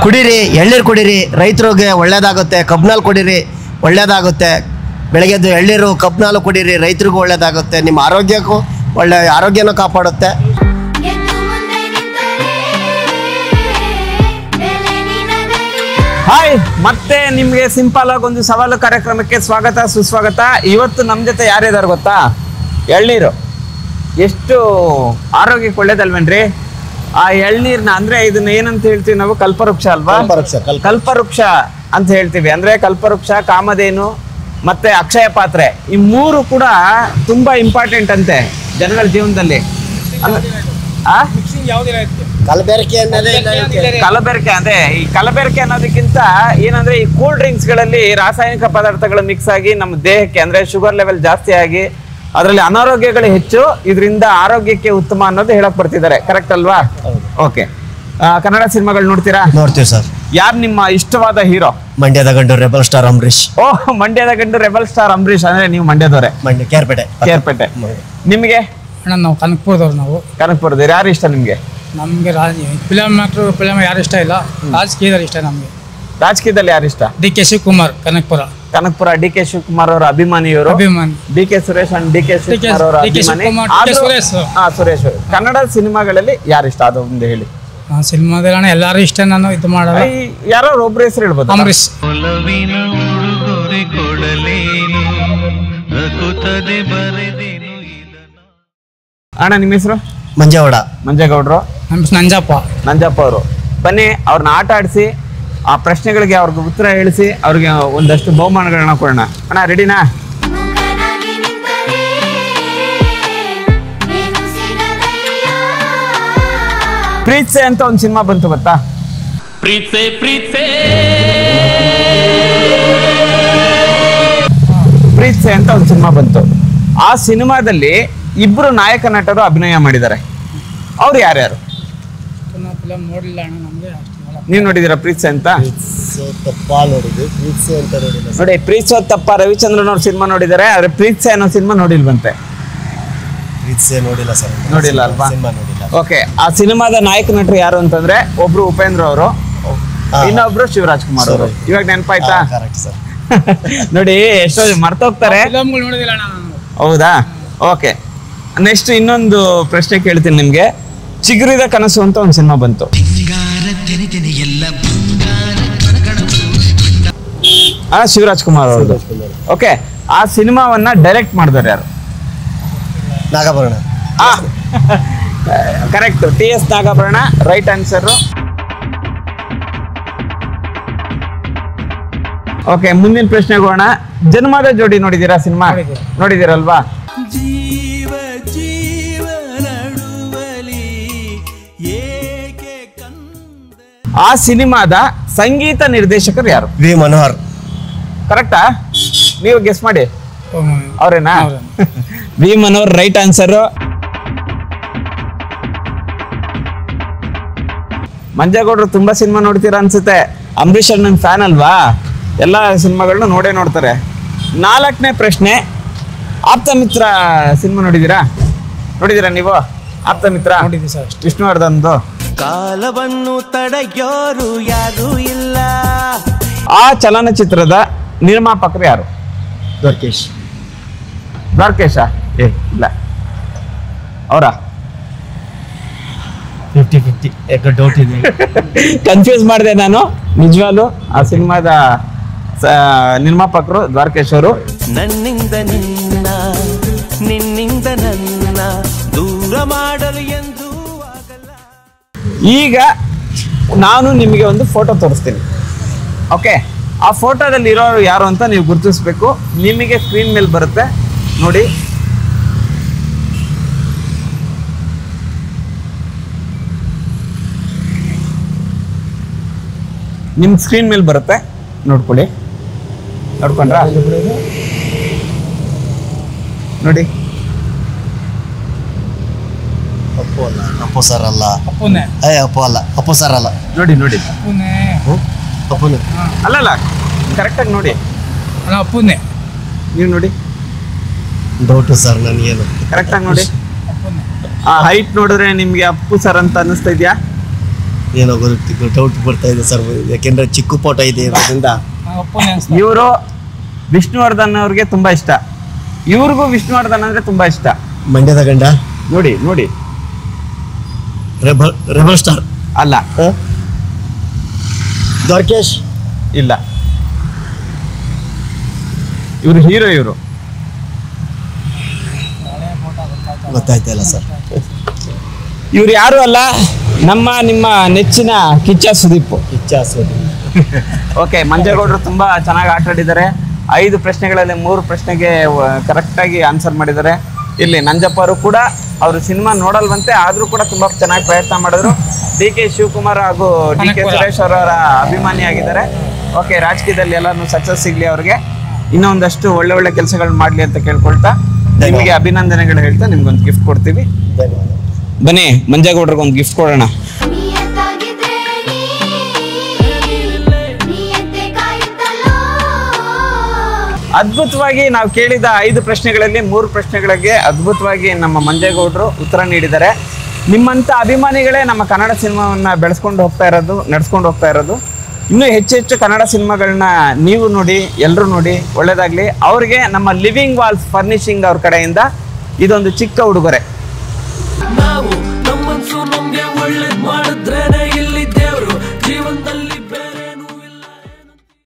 ಕುಡೀರಿ ಎಳ್ನೀರು ಕುಡೀರಿ ರೈತರಿಗೆ ಒಳ್ಳೇದಾಗುತ್ತೆ ಕಬ್ನಲ್ಲಿ ಕುಡೀರಿ ಒಳ್ಳೇದಾಗುತ್ತೆ ಬೆಳಗ್ಗೆದ್ದು ಎಳ್ನೀರು ಕಬ್ನಾಲು ಕುಡೀರಿ ರೈತರಿಗೂ ಒಳ್ಳೇದಾಗುತ್ತೆ ನಿಮ್ಮ ಆರೋಗ್ಯಕ್ಕೂ ಒಳ್ಳೆ ಆರೋಗ್ಯನೂ ಕಾಪಾಡುತ್ತೆ ಎದ್ದು ಮುಂದೆ ನಿಂತರೆ ಬೆಲೆ ನಿನಗಯ್ಯ ಹಾಯ್ ಮತ್ತೆ ನಿಮ್ಗೆ ಸಿಂಪಲ್ ಆಗಿ ಒಂದು ಸವಾಲು ಕಾರ್ಯಕ್ರಮಕ್ಕೆ ಸ್ವಾಗತ ಸುಸ್ವಾಗತ ಇವತ್ತು ನಮ್ಮ ಜೊತೆ ಯಾರಿದ್ದಾರೆ ಗೊತ್ತಾ ಎಳ್ನೀರು ಎಷ್ಟು ಆರೋಗ್ಯಕ್ಕೆ ಒಳ್ಳೇದಲ್ವೇನ್ರಿ ಆ ಎಳ್ನೀರ್ನ ಅಂದ್ರೆ ಇದನ್ನ ಏನಂತ ಹೇಳ್ತೀವಿ ನಾವು ಕಲ್ಪವೃಕ್ಷ ಅಲ್ವಾ ಕಲ್ಪವೃಕ್ಷ, ಕಲ್ಪ- ಕಲ್ಪವೃಕ್ಷ ಅಂತ ಹೇಳ್ತೀವಿ ಅಂದ್ರೆ ಕಲ್ಪವೃಕ್ಷ ಕಾಮಧೇನು ಮತ್ತೆ ಅಕ್ಷಯ ಪಾತ್ರೆ ಈ ಮೂರು ಕೂಡ ತುಂಬಾ ಇಂಪಾರ್ಟೆಂಟ್ ಅಂತೆ ಜನಗಳ ಜೀವನದಲ್ಲಿ ಅಲ್ಲ- ಆ ಕಲಬೆರಕೆ ಅನ್ನೋದೇ ಇಲ್ಲ ಇದಕ್ಕೆ. ಕಲಬೆರಕೆ ಅದೇ ಈ ಕಲಬೆರಕೆ ಅನ್ನೋದಕ್ಕಿಂತ ಏನಂದ್ರೆ ಈ ಕೂಲ್ ಡ್ರಿಂಕ್ಸ್ ಗಳಲ್ಲಿ ರಾಸಾಯನಿಕ ಪದಾರ್ಥಗಳು ಮಿಕ್ಸ್ ಆಗಿ ನಮ್ಮ ದೇಹಕ್ಕೆ ಅಂದ್ರೆ ಶುಗರ್ ಲೆವೆಲ್ ಜಾಸ್ತಿ ಆಗಿ ಅದರಲ್ಲಿ ಅನಾರೋಗ್ಯಗಳು ಹೆಚ್ಚು ಇದರಿಂದ ಆರೋಗ್ಯಕ್ಕೆ ಉತ್ತಮ ಅನ್ನೋದು ಹೇಳಕ್ ಬರ್ತಿದ್ದಾರೆ ಕರೆಕ್ಟ್ ಅಲ್ವಾ ಓಕೆ ಕನ್ನಡ ಸಿನಿಮಾಗಳು ನೋಡ್ತೀರಾ ನೋಡ್ತೀವಿ ಸರ್ ಯಾರು ನಿಮ್ಮ ಇಷ್ಟವಾದ ಹೀರೋ ಮಂಡ್ಯದ ಗಂಡು ರೆಬಲ್ ಸ್ಟಾರ್ ಅಂಬರೀಶ್ ಓ ಮಂಡ್ಯದ ಗಂಡು ರೆಬಲ್ ಸ್ಟಾರ್ ಅಂಬರೀಶ್ ಅಂದ್ರೆ ನೀವು ಮಂಡ್ಯದವರೇ ಮಂಡ್ಯ ಕೇರ್ಪೇಟೆ ಕೇರ್ಪೇಟೆ ನಿಮಗೆ ಅಣ್ಣ ನಾವು ಕನಕಪುರದವ್ರು ನಾವು ಕನಕಪುರದ ಯಾರು ಇಷ್ಟ ನಿಮ್ಗೆ ನಮಗೆ ರಾಜ ಫಿಲಮ್ ನಟರು ಫಿಲಮ್ ಯಾರು ಇಷ್ಟ ಇಲ್ಲ ರಾಜಕೀಯದವ್ರು ಇಷ್ಟ ನಮಗೆ ರಾಜಕೀಯದಲ್ಲಿ ಯಾರು ಇಷ್ಟ D K Shivakumar Kanakapura Kanakapura D K Shivakumar ಅವರ ಅಭಿಮಾನಿಯವರು ಅಭಿಮಾನಿ D K Suresh and D K Shivakumar ಅವರ ಡಿ ಕೆ ಅಭಿಮಾನಿ ಶಿವಕುಮಾರ್, ಡಿ ಕೆ ಆದ್ರೂ- ಸುರೇಶ್. ಹಾ ಸುರೇಶ್ ಕನ್ನಡ ಸಿನಿಮಾಗಳಲ್ಲಿ ಯಾರು ಇಷ್ಟ ಅದು ಒಂದು ಹೇಳಿ ಆ ಸಿನಿಮಾದಲ್ಲಿ ಅಣ್ಣ ಎಲ್ಲರೂ ಇಷ್ಟ ನಾನು ಇದು ಮಾಡಲ್ಲ ಈ ಯಾರೋ ಒಬ್ರು ಹೆಸರು ಹೇಳ್ಬೋದು ಅಂಬರೀಶ್ ಒಲವಿನ ಉಡುಗೊರೆ ಕೊಡಲೇನು ರಕುತ್ತದೆ ಬರೆದೇನು ಇದನ್ನ ಅಣ್ಣ ನಿಮ್ಮ ಹೆಸರು ಮಂಜೇಗೌಡ ಮಂಜೇಗೌಡರು ನಮ್ಮ ಹೆಸ್ರು ನಂಜಪ್ಪ ನಂಜಪ್ಪ ಅವರು ಬನ್ನಿ ಅವ್ರನ್ನ ಆಟ ಆಡಿಸಿ ಆ ಪ್ರಶ್ನೆಗಳಿಗೆ ಅವ್ರಿಗೆ ಉತ್ತರ ಹೇಳಿಸಿ ಅವ್ರಿಗೆ ಒಂದಷ್ಟು ಬಹುಮಾನಗಳನ್ನ ಕೊಡೋಣ ಅಣ್ಣ ರೆಡಿನಾ ಮುಖನಾಗಿ ನಿಂತರೆ ಏನು ಸಿಗದಯ್ಯ ಪ್ರೀತ್ಸೆ ಅಂತ ಒಂದು ಸಿನಿಮಾ ಬಂತು ಗೊತ್ತಾ ಪ್ರೀತೆ ಪ್ರೀತೆ ಪ್ರೀತ್ಸೆ ಅಂತ ಒಂದು ಸಿನಿಮಾ ಬಂತು ಆ ಸಿನಿಮಾದಲ್ಲಿ ಇಬ್ರು ನಾಯಕ ನಟರು ಅಭಿನಯ ಮಾಡಿದ್ದಾರೆ ಅವ್ರು ಯಾರ್ಯಾರು ಫಿಲಮ್ ನೋಡಿಲ್ಲ ಅಣ್ಣ ನಮಗೆ ಅಷ್ಟು ನೀವು ನೋಡಿದ್ದೀರಾ ಪ್ರೀತ್ಸೆ ಅಂತ ತಪ್ಪ ನೋಡಿದ್ವಿ ಪ್ರೀತ್ಸೆ ಅಂತ ನೋಡಿಲ್ಲ ನೋಡಿ ಪ್ರೀತ್ಸೋ ತಪ್ಪ ರವಿಚಂದ್ರನ್ ಅವ್ರ ಸಿನಿಮಾ ನೋಡಿದ್ದಾರೆ ಆದ್ರೆ ಪ್ರೀತ್ಸೆ ಅನ್ನೋ ಸಿನಿಮಾ ನೋಡಿಲ್ವಂತೆ ಪ್ರೀತ್ಸೆ ನೋಡಿಲ್ಲ ಸರ್ ನೋಡಿಲ್ಲ ಅಲ್ವಾ ಸಿನಿಮಾ ನೋಡಿಲ್ಲ ಓಕೆ ಆ ಸಿನಿಮಾದ ನಾಯಕ ನಟರು ಯಾರು ಅಂತಂದ್ರೆ ಒಬ್ರು ಉಪೇಂದ್ರ ಅವರು ಹಾ. ಇನ್ನೊಬ್ರು ಶಿವರಾಜ್ ಕುಮಾರ್ ಅವರು ಸರಿ. ಇವಾಗ ನೆನಪಾಯ್ತಾ ಕರೆಕ್ಟ್ ಸರ್ ನೋಡಿ ಎಷ್ಟೋ ಮರ್ತೋಗ್ತಾರೆ ಫಿಲಮ್ಗಳು ನೋಡಿದಿಲ್ಲ ಅಣ್ಣ ನಾನು ಹೌದಾ ಓಕೆ ನೆಕ್ಸ್ಟ್ ಇನ್ನೊಂದು ಪ್ರಶ್ನೆ ಕೇಳ್ತೀನಿ ನಿಮ್ಗೆ ಚಿಗುರಿದ ಕನಸು ಅಂತ ಒಂದು ಸಿನಿಮಾ ಬಂತು ಆ ಶಿವರಾಜ್ ಕುಮಾರ್ ಅವ್ರದ್ದು ಓಕೆ ಆ ಸಿನಿಮಾವನ್ನ ಡೈರೆಕ್ಟ್ ಮಾಡಿದವ್ರು ಯಾರು Nagabharana correct T S Nagabharana right answer okay ಮುಂದಿನ ಪ್ರಶ್ನೆಗೆ ಹೋಗೋಣ ಜನ್ಮದ ಜೋಡಿ ನೋಡಿದ್ದೀರಾ ಸಿನಿಮಾ ನೋಡಿದ್ದೀನಿ. ನೋಡಿದ್ದೀರಲ್ವಾ ಜೀವ ಜೀವ ನಡುವಲಿ ಏಕೆ ಕಂದ ಆ ಸಿನಿಮಾದ ಸಂಗೀತ ನಿರ್ದೇಶಕರು ಯಾರು ವಿ ಮನೋಹರ್ ಕರೆಕ್ಟಾ ನೀವು ಗೆಸ್ ಮಾಡಿ ಓ, ಅವ್ರೇನಾ ಅವ್ರೇ. ವಿ ಮನೋಹರ್ ರೈಟ್ ಆನ್ಸರ್ ಮಂಜೇಗೌಡರು ತುಂಬಾ ಸಿನಿಮಾ ನೋಡ್ತೀರಾ ಅನ್ಸುತ್ತೆ ಅಂಬರೀಷ್ ಅಣ್ಣನ್ ಫ್ಯಾನ್ ಅಲ್ವಾ ಎಲ್ಲ ಸಿನಿಮಾಗಳನ್ನ ನೋಡೇ ನೋಡ್ತಾರೆ ನಾಲ್ಕನೇ ಪ್ರಶ್ನೆ ಆಪ್ತ ಮಿತ್ರ ಸಿನಿಮಾ ನೋಡಿದ್ದೀರಾ ನೋಡಿದ್ದೀರಾ ನೀವು ಆಪ್ತ ಮಿತ್ರ ನೋಡಿದ್ವಿ ಸರ್ ಅಷ್ಟೇ ವಿಷ್ಣುವರ್ಧನ್ದು ಕಾಲವನ್ನು ತಡೆಯೋರು ಯಾರೂ ಇಲ್ಲ ಆ ಚಲನಚಿತ್ರದ ನಿರ್ಮಾಪಕರು ಯಾರು ದ್ವಾರಕೇಶ್ ದ್ವಾರಕೇಶ ಏ ಇಲ್ಲ ಅವರ ಫಿಫ್ಟಿ ಫಿಫ್ಟಿ ಯಾಕೆ ಡೌಟ್ ಇದೆ ಕನ್ಫ್ಯೂಸ್ ಮಾಡಿದೆ ನಾನು ನಿಜವಾಗ್ಲು ಆ ಸಿನಿಮಾದ ಸ- ನಿರ್ಮಾಪಕರು ದ್ವಾರಕೇಶ್ ಅವರು ನನ್ನಿಂದ ನಿನ್ನ ನಿನ್ನಿಂದ ನನ್ನ ದೂರ ಮಾಡಲು ಎಂದು ಆಗಲ್ಲ ಈಗ ನಾನು ನಿಮಗೆ ಒಂದು ಫೋಟೋ ತೋರಿಸ್ತೀನಿ ಓಕೆ ಆ ಫೋಟೋದಲ್ಲಿ ಇರೋರು ಯಾರು ಅಂತ ನೀವು ಗುರುತಿಸ್ಬೇಕು ನಿಮಗೆ ಸ್ಕ್ರೀನ್ ಮೇಲೆ ಬರುತ್ತೆ ನೋಡಿ ನಿಮ್ಮ ಸ್ಕ್ರೀನ್ ಮೇಲೆ ಬರುತ್ತೆ ನೋಡ್ಕೊಳ್ಳಿ ನೋಡ್ಕೊಂಡ್ರಾ ನೋಡಿ ಅಪ್ಪು ಅಲ್ಲ ಅಪ್ಪು ಸರ್ ಅಲ್ಲ ಅಪ್ಪುನೇ ಏ ಅಪ್ಪು ಅಲ್ಲ ಅಪ್ಪು ಸರ್ ಅಲ್ಲ ನೋಡಿ ನೋಡಿ ಅಪ್ಪುನೇ ಅಪ್ಪುನೇ ಅಲ್ಲಲ್ಲ ಕರೆಕ್ಟಾಗಿ ನೋಡಿ ಅಣ್ಣ ಅಪ್ಪುನೇ ನೀವು ನೋಡಿ ಡೌಟು ಸರ್ ನನಗೇನು ಕರೆಕ್ಟಾಗಿ ನೋಡಿ ಅಪ್ಪುನೇ ಆ ಹೈಟ್ ನೋಡಿದ್ರೆ ನಿಮ್ಗೆ ಅಪ್ಪು ಸರ್ ಅಂತ ಅನಿಸ್ತಾ ಇದೆಯಾ ಏನೋ ಗೊತ್ತು ಡೌಟ್ ಬರ್ತಾ ಇದೆ ಸರ್ ಯಾಕೆಂದ್ರೆ ಚಿಕ್ಕ ಫೋಟೋ ಇದೆ ಇರೋದ್ರಿಂದ ಒಪ್ಪನೆ ಅನ್ಸ್ತಾ ಇವರು ವಿಷ್ಣುವರ್ಧನ್ ಅವ್ರಿಗೆ ತುಂಬಾ ಇಷ್ಟ ಇವ್ರಿಗೂ ವಿಷ್ಣುವರ್ಧನ್ ಅಂದ್ರೆ ತುಂಬಾ ಇಷ್ಟ ಮಂಡ್ಯದ ಗಂಡ ನೋಡಿ ನೋಡಿ ರೆಬಲ್ ರೆಬಲ್ ಸ್ಟಾರ್ ಅಲ್ಲ ದ್ವಾರಕೇಶ್ ಇಲ್ಲ ಇವರು ಹೀರೋ ಇವರು ಗೊತ್ತಾಯ್ತಾ ಇಲ್ಲ ಸರ್ ಇವ್ರು ಯಾರು ಅಲ್ಲ ನಮ್ಮ ನಿಮ್ಮ ನೆಚ್ಚಿನ ಕಿಚ್ಚ ಸುದೀಪ್ ಇಚ್ಛಾ ಸೋದಿ ಓಕೆ ಮಂಜೇಗೌಡರು ತುಂಬಾ ಚೆನ್ನಾಗಿ ಆಟ ಆಡಿದ್ದಾರೆ ಐದು ಪ್ರಶ್ನೆಗಳಲ್ಲಿ ಮೂರು ಪ್ರಶ್ನೆಗೆ ಕರೆಕ್ಟ್ ಆಗಿ ಆನ್ಸರ್ ಮಾಡಿದ್ದಾರೆ ಇಲ್ಲಿ ನಂಜಪ್ಪ ಅವರು ಕೂಡ ಅವರು ಸಿನಿಮಾ ನೋಡಲ್ವಂತೆ ಆದ್ರೂ ಕೂಡ ತುಂಬಾ ಚೆನ್ನಾಗಿ ಪ್ರಯತ್ನ ಮಾಡಿದ್ರು ಡಿ ಕೆ ಶಿವಕುಮಾರ್ ಹಾಗೂ ಡಿ ಕೆ ಕನಕಪುರ. ಸುರೇಶ್ ಅವರ ಅಭಿಮಾನಿ ಆಗಿದ್ದಾರೆ ಓಕೆ ರಾಜಕೀಯದಲ್ಲಿ ಎಲ್ಲಾನು ಸಕ್ಸಸ್ ಸಿಗ್ಲಿ ಅವ್ರಿಗೆ ಇನ್ನೂ ಒಂದಷ್ಟು ಒಳ್ಳೆ ಒಳ್ಳೆ ಕೆಲಸಗಳು ಮಾಡ್ಲಿ ಅಂತ ಕೇಳ್ಕೊಳ್ತಾ ನಿಮಗೆ ಅಭಿನಂದನೆಗಳು ಹೇಳ್ತಾ ನಿಮ್ಗೊಂದು ಗಿಫ್ಟ್ ಕೊಡ್ತೀವಿ ಧನ್ಯವಾದ ಬನ್ನಿ ಮಂಜೇಗೌಡ್ರಿಗೆ ಒಂದು ಗಿಫ್ಟ್ ಕೊಡೋಣ ನಿಯತ್ತಾಗಿದ್ರೆ ನೀ ನಿಯತ್ತೆ ಕಾಯುತ್ತಲೋ ಅದ್ಭುತವಾಗಿ ನಾವು ಕೇಳಿದ ಐದು ಪ್ರಶ್ನೆಗಳಲ್ಲಿ ಮೂರು ಪ್ರಶ್ನೆಗಳಿಗೆ ಅದ್ಭುತವಾಗಿ ನಮ್ಮ ಮಂಜೇಗೌಡರು ಉತ್ತರ ನೀಡಿದ್ದಾರೆ ನಿಮ್ಮಂಥ ಅಭಿಮಾನಿಗಳೇ ನಮ್ಮ ಕನ್ನಡ ಸಿನಿಮಾವನ್ನ ಬೆಳೆಸ್ಕೊಂಡು ಹೋಗ್ತಾ ಇರೋದು ನಡ್ಸ್ಕೊಂಡು ಹೋಗ್ತಾ ಇರೋದು ಇನ್ನೂ ಹೆಚ್ಚು ಹೆಚ್ಚು ಕನ್ನಡ ಸಿನಿಮಾಗಳನ್ನ ನೀವು ನೋಡಿ ಎಲ್ಲರೂ ನೋಡಿ ಒಳ್ಳೇದಾಗ್ಲಿ ಅವ್ರಿಗೆ ನಮ್ಮ ಲಿವಿಂಗ್ ವಾಲ್ಸ್ ಫರ್ನಿಶಿಂಗ್ ಅವ್ರ ಕಡೆಯಿಂದ ಇದೊಂದು ಚಿಕ್ಕ ಉಡುಗೊರೆ ನಾವು ನಮ್ಮನ್ಸು ನಮ್ಗೆ ಒಳ್ಳೇದ್ ಮಾಡ